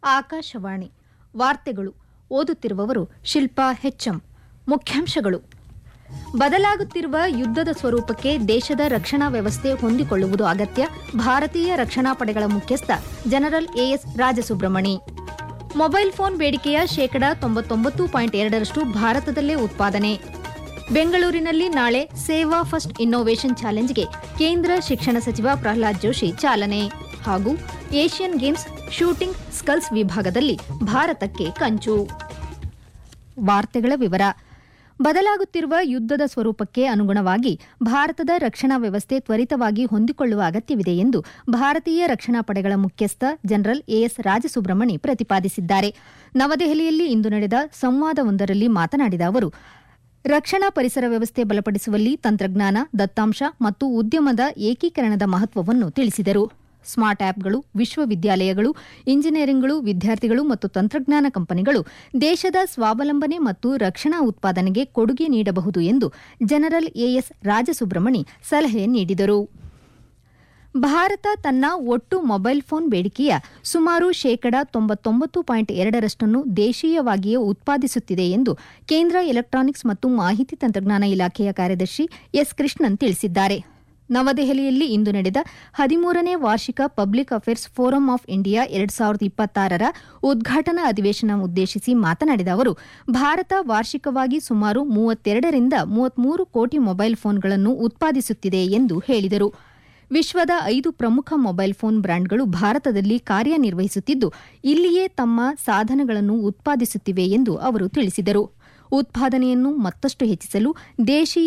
ಆಕಾಶವಾಣಿ ವಾರ್ತೆಗಳು ಓದುತ್ತಿರುವವರು ಶಿಲ್ಪಾ ಹೆಚ್ಎಂ ಮುಖ್ಯಾಂಶಗಳು ಬದಲಾಗುತ್ತಿರುವ ಯುದ್ಧದ ಸ್ವರೂಪಕ್ಕೆ ದೇಶದ ರಕ್ಷಣಾ ವ್ಯವಸ್ಥೆ ಹೊಂದಿಕೊಳ್ಳುವುದು ಅಗತ್ಯ ಭಾರತೀಯ ರಕ್ಷಣಾ ಪಡೆಗಳ ಮುಖ್ಯಸ್ಥ general A S Rajasubramani mobile phone ಬೇಡಿಕೆಯ ಶೇಕಡಾ ತೊಂಬತ್ತೊಂಬತ್ತು ಪಾಯಿಂಟ್ ಎರಡರಷ್ಟು ಭಾರತದಲ್ಲೇ ಉತ್ಪಾದನೆ ಬೆಂಗಳೂರಿನಲ್ಲಿ ನಾಳೆ ಸೇವಾ ಫಸ್ಟ್ ಇನ್ನೋವೇಷನ್ ಚಾಲೆಂಜ್ಗೆ ಕೇಂದ್ರ ಶಿಕ್ಷಣ ಸಚಿವ ಪ್ರಹ್ಲಾದ್ ಜೋಶಿ ಚಾಲನೆ ಹಾಗೂ ಏಷ್ಯನ್ ಗೇಮ್ಸ್ ಶೂಟಿಂಗ್ ಸ್ಕಲ್ಸ್ ವಿಭಾಗದಲ್ಲಿ ಭಾರತಕ್ಕೆ ಕಂಚು ವಾರ್ತೆಗಳ ವಿವರ ಬದಲಾಗುತ್ತಿರುವ ಯುದ್ಧದ ಸ್ವರೂಪಕ್ಕೆ ಅನುಗುಣವಾಗಿ ಭಾರತದ ರಕ್ಷಣಾ ವ್ಯವಸ್ಥೆ ತ್ವರಿತವಾಗಿ ಹೊಂದಿಕೊಳ್ಳುವ ಅಗತ್ಯವಿದೆ ಎಂದು ಭಾರತೀಯ ರಕ್ಷಣಾ ಪಡೆಗಳ ಮುಖ್ಯಸ್ಥ ಜನರಲ್ ಎಎಸ್ ರಾಜಸುಬ್ರಮಣಿ ಪ್ರತಿಪಾದಿಸಿದ್ದಾರೆ ನವದೆಹಲಿಯಲ್ಲಿ ಇಂದು ನಡೆದ ಸಂವಾದವೊಂದರಲ್ಲಿ ಮಾತನಾಡಿದ ಅವರು ರಕ್ಷಣಾ ಪರಿಸರ ವ್ಯವಸ್ಥೆ ಬಲಪಡಿಸುವಲ್ಲಿ ತಂತ್ರಜ್ಞಾನ ದತ್ತಾಂಶ ಮತ್ತು ಉದ್ಯಮದ ಏಕೀಕರಣದ ಮಹತ್ವವನ್ನು ತಿಳಿಸಿದರು ಸ್ಮಾರ್ಟ್ ಆಪ್ಗಳು ವಿಶ್ವವಿದ್ಯಾಲಯಗಳು ಇಂಜಿನಿಯರಿಂಗ್ಗಳು ವಿದ್ಯಾರ್ಥಿಗಳು ಮತ್ತು ತಂತ್ರಜ್ಞಾನ ಕಂಪನಿಗಳು ದೇಶದ ಸ್ವಾವಲಂಬನೆ ಮತ್ತು ರಕ್ಷಣಾ ಉತ್ಪಾದನೆಗೆ ಕೊಡುಗೆ ನೀಡಬಹುದು ಎಂದು ಜನರಲ್ ಎಎಸ್ ರಾಜಸುಬ್ರಮಣಿ ಸಲಹೆ ನೀಡಿದರು ಭಾರತ ತನ್ನ ಒಟ್ಟು ಮೊಬೈಲ್ ಫೋನ್ ಬೇಡಿಕೆಯ ಸುಮಾರು ಶೇಕಡಾ ತೊಂಬತ್ತೊಂಬತ್ತು ಪಾಯಿಂಟ್ ಎರಡರಷ್ಟನ್ನು ದೇಶೀಯವಾಗಿಯೇ ಉತ್ಪಾದಿಸುತ್ತಿದೆ ಎಂದು ಕೇಂದ್ರ ಎಲೆಕ್ಟ್ರಾನಿಕ್ಸ್ ಮತ್ತು ಮಾಹಿತಿ ತಂತ್ರಜ್ಞಾನ ಇಲಾಖೆಯ ಕಾರ್ಯದರ್ಶಿ ಎಸ್ ಕೃಷ್ಣನ್ ತಿಳಿಸಿದ್ದಾರೆ ನವದೆಹಲಿಯಲ್ಲಿ ಇಂದು ನಡೆದ ಹದಿಮೂರನೇ ವಾರ್ಷಿಕ public affairs forum of India ಎರಡ್ ಸಾವಿರದ ಇಪ್ಪತ್ತಾರರ ಉದ್ಘಾಟನಾ ಅಧಿವೇಶನ ಉದ್ದೇಶಿಸಿ ಮಾತನಾಡಿದ ಅವರು ಭಾರತ ವಾರ್ಷಿಕವಾಗಿ ಸುಮಾರು ಮೂವತ್ತೆರಡರಿಂದ ಮೂವತ್ಮೂರು ಕೋಟಿ ಮೊಬೈಲ್ ಫೋನ್ಗಳನ್ನು ಉತ್ಪಾದಿಸುತ್ತಿದೆ ಎಂದು ಹೇಳಿದರು ವಿಶ್ವದ ಐದು ಪ್ರಮುಖ ಮೊಬೈಲ್ ಫೋನ್ ಬ್ರ್ಯಾಂಡ್ಗಳು ಭಾರತದಲ್ಲಿ ಕಾರ್ಯನಿರ್ವಹಿಸುತ್ತಿದ್ದು ಇಲ್ಲಿಯೇ ತಮ್ಮ ಸಾಧನಗಳನ್ನು ಉತ್ಪಾದಿಸುತ್ತಿವೆ ಎಂದು ಅವರು ತಿಳಿಸಿದರು ಉತ್ಪಾದನೆಯನ್ನು ಮತ್ತಷ್ಟು ಹೆಚ್ಚಿಸಲು ದೇಶೀಯ